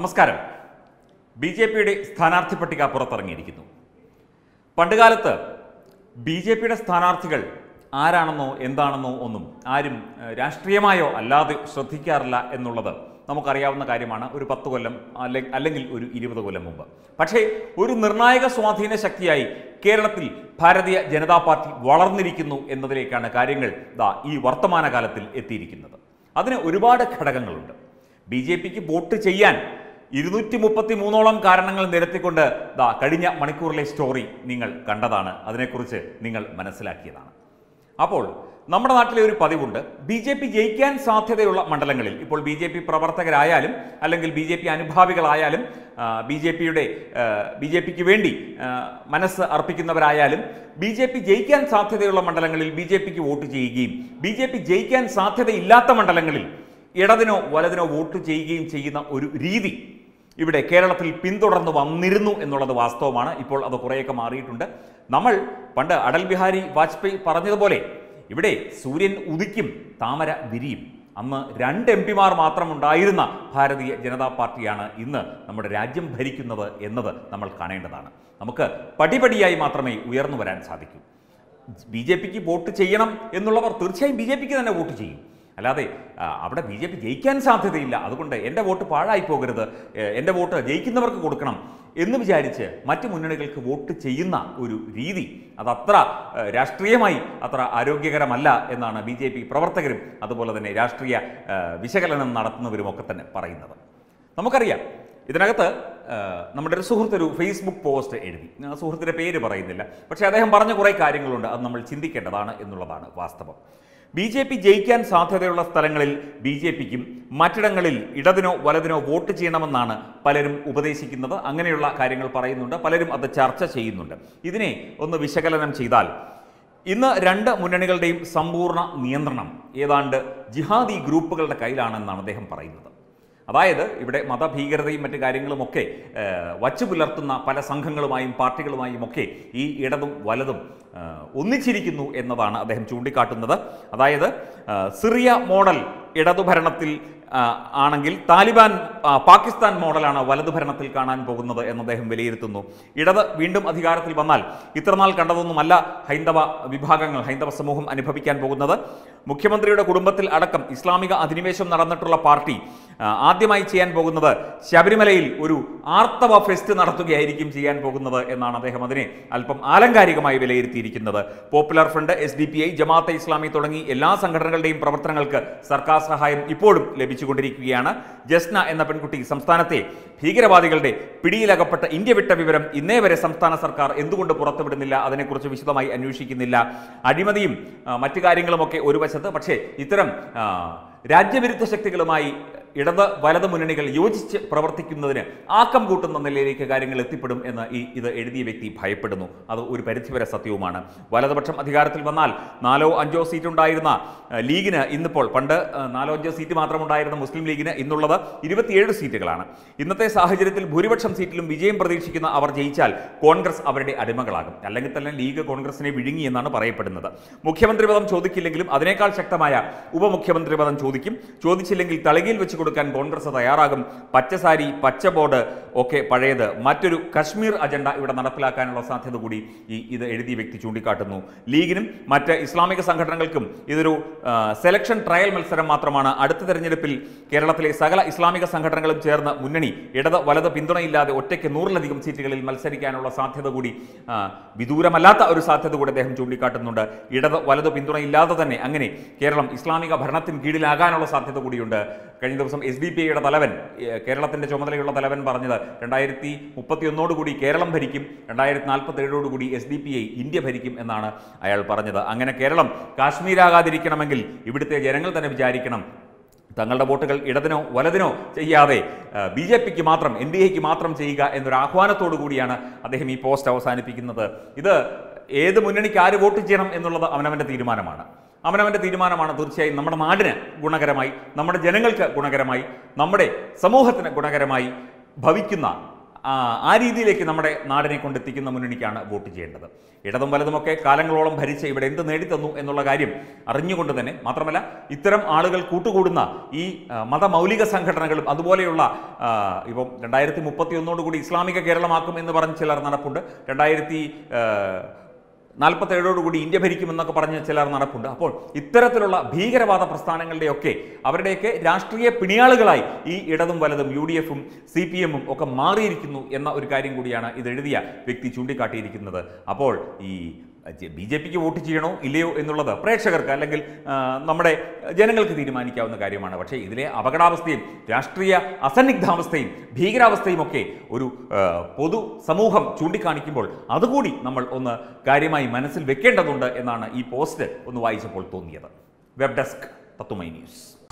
നമസ്കാരം B J പിയുടെ സ്ഥാനാർത്ഥി പട്ടിക പുറത്തിറങ്ങിയിരിക്കുന്നു പണ്ടുകാലത്ത് ബി ജെ പിയുടെ സ്ഥാനാർത്ഥികൾ ആരാണെന്നോ എന്താണെന്നോ ഒന്നും ആരും ഏഹ്, രാഷ്ട്രീയമായോ അല്ലാതെ ശ്രദ്ധിക്കാറില്ല എന്നുള്ളത് നമുക്കറിയാവുന്ന കാര്യമാണ് ഒരു പത്ത് കൊല്ലം അല്ലെ- അല്ലെങ്കിൽ ഒരു ഇരുപത് കൊല്ലം മുമ്പ് പക്ഷേ ഒരു നിർണായക സ്വാധീന ശക്തിയായി കേരളത്തിൽ ഭാരതീയ ജനതാ പാർട്ടി വളർന്നിരിക്കുന്നു എന്നതിലേക്കാണ് കാര്യങ്ങൾ ദാ ഈ വർത്തമാനകാലത്തിൽ എത്തിയിരിക്കുന്നത് അതിന് ഒരുപാട് ഘടകങ്ങളുണ്ട് ബി ജെ പിക്ക് വോട്ട് ചെയ്യാൻ ഇരുന്നൂറ്റി മുപ്പത്തി മൂന്നോളം കാരണങ്ങൾ നിരത്തിക്കൊണ്ട് ദാ കഴിഞ്ഞ മണിക്കൂറിലെ സ്റ്റോറി നിങ്ങൾ കണ്ടതാണ് അതിനെക്കുറിച്ച് നിങ്ങൾ മനസ്സിലാക്കിയതാണ് അപ്പോൾ നമ്മുടെ നാട്ടിലെ ഒരു പതിവുണ്ട് ബി ജെ പി ജയിക്കാൻ സാധ്യതയുള്ള മണ്ഡലങ്ങളിൽ ഇപ്പോൾ ബി ജെ പി പ്രവർത്തകരായാലും അല്ലെങ്കിൽ ബി ജെ പി അനുഭാവികളായാലും ബി ജെ പിയുടെ ബി ജെ പിക്ക് വേണ്ടി ആ, മനസ്സ് അർപ്പിക്കുന്നവരായാലും ബി ജെ പി ജയിക്കാൻ സാധ്യതയുള്ള മണ്ഡലങ്ങളിൽ ബി ജെ പിക്ക് വോട്ട് ചെയ്യുകയും ബി ജെ പി ജയിക്കാൻ സാധ്യതയില്ലാത്ത മണ്ഡലങ്ങളിൽ ഇടതിനോ വലതിനോ വോട്ട് ചെയ്യുകയും ചെയ്യുന്ന ഒരു രീതി ഇവിടെ കേരളത്തിൽ പിന്തുടർന്ന് വന്നിരുന്നു എന്നുള്ളത് വാസ്തവമാണ് ഇപ്പോൾ അത് കുറേയൊക്കെ മാറിയിട്ടുണ്ട് നമ്മൾ പണ്ട് അടൽ ബിഹാരി വാജ്പേയി പറഞ്ഞതുപോലെ ഇവിടെ സൂര്യൻ ഉദിക്കും താമര വിരിയും അന്ന് രണ്ട് എം പിമാർ മാത്രം ഉണ്ടായിരുന്ന ഭാരതീയ ജനതാ പാർട്ടിയാണ് ഇന്ന് നമ്മുടെ രാജ്യം ഭരിക്കുന്നത് എന്നത് നമ്മൾ കാണേണ്ടതാണ് നമുക്ക് പടിപടിയായി മാത്രമേ ഉയർന്നു വരാൻ സാധിക്കൂ ബി ജെ പിക്ക് വോട്ട് ചെയ്യണം എന്നുള്ളവർ തീർച്ചയായും ബി ജെ പിക്ക് തന്നെ വോട്ട് ചെയ്യും അല്ലാതെ ആ, അവിടെ ബി ജെ പി ജയിക്കാൻ സാധ്യതയില്ല അതുകൊണ്ട് എൻ്റെ വോട്ട് പാഴായി പോകരുത് ഏ, എൻ്റെ വോട്ട് ജയിക്കുന്നവർക്ക് കൊടുക്കണം എന്ന് വിചാരിച്ച് മറ്റു മുന്നണികൾക്ക് വോട്ട് ചെയ്യുന്ന ഒരു രീതി അതത്ര ഏ, രാഷ്ട്രീയമായി അത്ര ആരോഗ്യകരമല്ല എന്നാണ് ബി ജെ പി പ്രവർത്തകരും അതുപോലെ തന്നെ രാഷ്ട്രീയ ഏ, വിശകലനം നടത്തുന്നവരും ഒക്കെ തന്നെ പറയുന്നത് നമുക്കറിയാം ഇതിനകത്ത് ആ, നമ്മുടെ ഒരു സുഹൃത്ത് ഒരു ഫേസ്ബുക്ക് പോസ്റ്റ് എഴുതി ആ സുഹൃത്തിൻ്റെ പേര് പറയുന്നില്ല പക്ഷേ അദ്ദേഹം പറഞ്ഞ കുറേ കാര്യങ്ങളുണ്ട് അത് നമ്മൾ ചിന്തിക്കേണ്ടതാണ് എന്നുള്ളതാണ് വാസ്തവം ബി ജെ പി ജയിക്കാൻ സാധ്യതയുള്ള സ്ഥലങ്ങളിൽ ബി ജെ പിക്കും മറ്റിടങ്ങളിൽ ഇടതിനോ വലതിനോ വോട്ട് ചെയ്യണമെന്നാണ് പലരും ഉപദേശിക്കുന്നത് അങ്ങനെയുള്ള കാര്യങ്ങൾ പറയുന്നുണ്ട് പലരും അത് ചർച്ച ചെയ്യുന്നുണ്ട് ഇതിനെ ഒന്ന് വിശകലനം ചെയ്താൽ ഇന്ന് രണ്ട് മുന്നണികളുടെയും സമ്പൂർണ്ണ നിയന്ത്രണം ഏതാണ്ട് ജിഹാദി ഗ്രൂപ്പുകളുടെ കയ്യിലാണെന്നാണ് അദ്ദേഹം പറയുന്നത് അതായത് ഇവിടെ മതഭീകരതയും മറ്റു കാര്യങ്ങളുമൊക്കെ ഏഹ്, വച്ചു പുലർത്തുന്ന പല സംഘങ്ങളുമായും പാർട്ടികളുമായും ഒക്കെ ഈ ഇടതും വലതും ഏഹ്, ഒന്നിച്ചിരിക്കുന്നു എന്നതാണ് അദ്ദേഹം ചൂണ്ടിക്കാട്ടുന്നത് അതായത് ഏഹ്, സിറിയ മോഡൽ ഇടതുഭരണത്തിൽ ആ, ആണെങ്കിൽ താലിബാൻ ആ, പാകിസ്ഥാൻ മോഡലാണ് വലതുഭരണത്തിൽ കാണാൻ പോകുന്നത് എന്ന് അദ്ദേഹം വിലയിരുത്തുന്നു ഇടത് വീണ്ടും അധികാരത്തിൽ വന്നാൽ ഇത്രനാൾ കണ്ടതൊന്നുമല്ല ഹൈന്ദവ വിഭാഗങ്ങൾ ഹൈന്ദവ സമൂഹം അനുഭവിക്കാൻ പോകുന്നത് മുഖ്യമന്ത്രിയുടെ കുടുംബത്തിൽ അടക്കം ഇസ്ലാമിക അധിനിവേശം നടന്നിട്ടുള്ള പാർട്ടി ആ, ആദ്യമായി ചെയ്യാൻ പോകുന്നത് ശബരിമലയിൽ ഒരു ആർത്തവ ഫെസ്റ്റ് നടത്തുകയായിരിക്കും ചെയ്യാൻ പോകുന്നത് എന്നാണ് അദ്ദേഹം അതിനെ അല്പം ആലങ്കാരികമായി വിലയിരുത്തിയിരിക്കുന്നത് popular front S D P I Jamaat-e Islami തുടങ്ങി എല്ലാ സംഘടനകളുടെയും പ്രവർത്തനങ്ങൾക്ക് സർക്കാർ സഹായം ഇപ്പോഴും ലഭിച്ചുകൊണ്ടിരിക്കുകയാണ് ജസ്ന എന്ന പെൺകുട്ടി സംസ്ഥാനത്തെ ഭീകരവാദികളുടെ പിടിയിലകപ്പെട്ട ഇന്ത്യ വിട്ട വിവരം ഇന്നേ വരെ സംസ്ഥാന സർക്കാർ എന്തുകൊണ്ട് പുറത്തുവിടുന്നില്ല അതിനെക്കുറിച്ച് വിശദമായി അന്വേഷിക്കുന്നില്ല അഴിമതിയും ആ, മറ്റു കാര്യങ്ങളുമൊക്കെ ഒരു വശത്ത് പക്ഷേ ഇത്തരം ആ, രാജ്യവിരുദ്ധ ശക്തികളുമായി ഇടത് വലത് മുന്നണികൾ യോജിച്ച് പ്രവർത്തിക്കുന്നതിന് ആക്കം കൂട്ടുന്ന നിലയിലേക്ക് കാര്യങ്ങൾ എത്തിപ്പെടും എന്ന് ഈ ഇത് എഴുതിയ വ്യക്തി ഭയപ്പെടുന്നു അത് ഒരു പരിധിവരെ സത്യവുമാണ് വലതുപക്ഷം അധികാരത്തിൽ വന്നാൽ നാലോ അഞ്ചോ സീറ്റ് ഉണ്ടായിരുന്ന ആ, ലീഗിന് ഇന്നിപ്പോൾ പണ്ട് ആ, നാലോ അഞ്ചോ സീറ്റ് മാത്രം ഉണ്ടായിരുന്ന മുസ്ലിം ലീഗിന് ഇന്നുള്ളത് ഇരുപത്തിയേഴ് സീറ്റുകളാണ് ഇന്നത്തെ സാഹചര്യത്തിൽ ഭൂരിപക്ഷം സീറ്റിലും വിജയം പ്രതീക്ഷിക്കുന്ന അവർ ജയിച്ചാൽ കോൺഗ്രസ് അവരുടെ അടിമകളാകും അല്ലെങ്കിൽ തന്നെ ലീഗ് കോൺഗ്രസിനെ വിഴുങ്ങി എന്നാണ് പറയപ്പെടുന്നത് മുഖ്യമന്ത്രി പദം ചോദിക്കില്ലെങ്കിലും അതിനേക്കാൾ ശക്തമായ ഉപമുഖ്യമന്ത്രി പദം ചോദിക്കും ചോദിച്ചില്ലെങ്കിൽ തളികയിൽ വെച്ച് കൊടുക്കാൻ കോൺഗ്രസ് തയ്യാറാകും പച്ചസാരി പച്ച ബോർഡ് ഒക്കെ പഴയത് മറ്റൊരു കശ്മീർ അജണ്ട ഇവിടെ നടപ്പിലാക്കാനുള്ള സാധ്യത കൂടി ഈ ഇത് എഴുതിയ വ്യക്തി ചൂണ്ടിക്കാട്ടുന്നു ലീഗിനും മറ്റ് ഇസ്ലാമിക സംഘടനകൾക്കും ഇതൊരു ആ, സെലക്ഷൻ ട്രയൽ മത്സരം മാത്രമാണ് അടുത്ത തെരഞ്ഞെടുപ്പിൽ കേരളത്തിലെ സകല ഇസ്ലാമിക സംഘടനകളും ചേർന്ന് മുന്നണി ഇടത് വലത് പിന്തുണയില്ലാതെ ഒറ്റയ്ക്ക് നൂറിലധികം സീറ്റുകളിൽ മത്സരിക്കാനുള്ള സാധ്യത കൂടി ആ, വിദൂരമല്ലാത്ത ഒരു സാധ്യത കൂടി അദ്ദേഹം ചൂണ്ടിക്കാട്ടുന്നുണ്ട് ഇടത് വലത് പിന്തുണയില്ലാതെ തന്നെ അങ്ങനെ കേരളം ഇസ്ലാമിക ഭരണത്തിന് കീഴിലാകാനുള്ള സാധ്യത കൂടിയുണ്ട് കഴിഞ്ഞ ദിവസം എസ് ഡി പി ഐയുടെ തലവൻ ഏഹ്, കേരളത്തിന്റെ ചുമതലയുള്ള തലവൻ പറഞ്ഞത് രണ്ടായിരത്തി മുപ്പത്തിയൊന്നോടുകൂടി കേരളം ഭരിക്കും രണ്ടായിരത്തി നാൽപ്പത്തി ഏഴോടുകൂടി S D P I India ഭരിക്കും എന്നാണ് അയാൾ പറഞ്ഞത് അങ്ങനെ കേരളം കാശ്മീരാകാതിരിക്കണമെങ്കിൽ ഇവിടുത്തെ ജനങ്ങൾ തന്നെ വിചാരിക്കണം തങ്ങളുടെ വോട്ടുകൾ ഇടതിനോ വലതിനോ ചെയ്യാതെ ബി ജെ പിക്ക് മാത്രം എൻ ഡി എക്ക് മാത്രം ചെയ്യുക എന്നൊരു ആഹ്വാനത്തോടു കൂടിയാണ് അദ്ദേഹം ഈ പോസ്റ്റ് അവസാനിപ്പിക്കുന്നത് ഇത് ഏത് മുന്നണിക്ക് ആര് വോട്ട് ചെയ്യണം എന്നുള്ളത് അവനവൻ്റെ തീരുമാനമാണ് അവനവൻ്റെ തീരുമാനമാണ് തീർച്ചയായും നമ്മുടെ നാടിന് ഗുണകരമായി നമ്മുടെ ജനങ്ങൾക്ക് ഗുണകരമായി നമ്മുടെ സമൂഹത്തിന് ഗുണകരമായി ഭവിക്കുന്ന ആ, ആ രീതിയിലേക്ക് നമ്മുടെ നാടിനെ കൊണ്ടെത്തിക്കുന്ന മുന്നണിക്കാണ് വോട്ട് ചെയ്യേണ്ടത് ഇടതും വലതുമൊക്കെ കാലങ്ങളോളം ഭരിച്ച് ഇവിടെ എന്ത് നേടിത്തന്നു എന്നുള്ള കാര്യം അറിഞ്ഞുകൊണ്ട് തന്നെ മാത്രമല്ല ഇത്തരം ആളുകൾ കൂട്ടുകൂടുന്ന ഈ ആ, മതമൗലിക സംഘടനകളും അതുപോലെയുള്ള ആ, ഇപ്പം രണ്ടായിരത്തി മുപ്പത്തി ഒന്നോടുകൂടി ഇസ്ലാമിക കേരളമാക്കും എന്ന് പറഞ്ഞ് ചിലർ നടപ്പുണ്ട് രണ്ടായിരത്തി നാൽപ്പത്തേഴോടുകൂടി ഇന്ത്യ ഭരിക്കുമെന്നൊക്കെ പറഞ്ഞ് ചിലർ നടപ്പുണ്ട് അപ്പോൾ ഇത്തരത്തിലുള്ള ഭീകരവാദ പ്രസ്ഥാനങ്ങളുടെയൊക്കെ അവരുടെയൊക്കെ രാഷ്ട്രീയ പിണിയാളുകളായി ഈ ഇടതും വലതും യു ഡി എഫും സി പി എമ്മും ഒക്കെ മാറിയിരിക്കുന്നു എന്ന ഒരു കാര്യം കൂടിയാണ് ഇത് എഴുതിയ വ്യക്തി ചൂണ്ടിക്കാട്ടിയിരിക്കുന്നത് അപ്പോൾ ഈ ബി ജെ പിക്ക് വോട്ട് ചെയ്യണോ ഇല്ലയോ എന്നുള്ളത് പ്രേക്ഷകർക്ക് അല്ലെങ്കിൽ ആ, നമ്മുടെ ജനങ്ങൾക്ക് തീരുമാനിക്കാവുന്ന കാര്യമാണ് പക്ഷേ ഇതിലെ അപകടാവസ്ഥയും രാഷ്ട്രീയ അസന്നിഗ്ധാവസ്ഥയും ഭീകരാവസ്ഥയും ഒക്കെ ഒരു ആ, പൊതു സമൂഹം ചൂണ്ടിക്കാണിക്കുമ്പോൾ അതുകൂടി നമ്മൾ ഒന്ന് കാര്യമായി മനസ്സിൽ വെക്കേണ്ടതുണ്ട് എന്നാണ് ഈ പോസ്റ്റ് ഒന്ന് വായിച്ചപ്പോൾ തോന്നിയത് വെബ് ഡെസ്ക് തത്തുമൈ ന്യൂസ്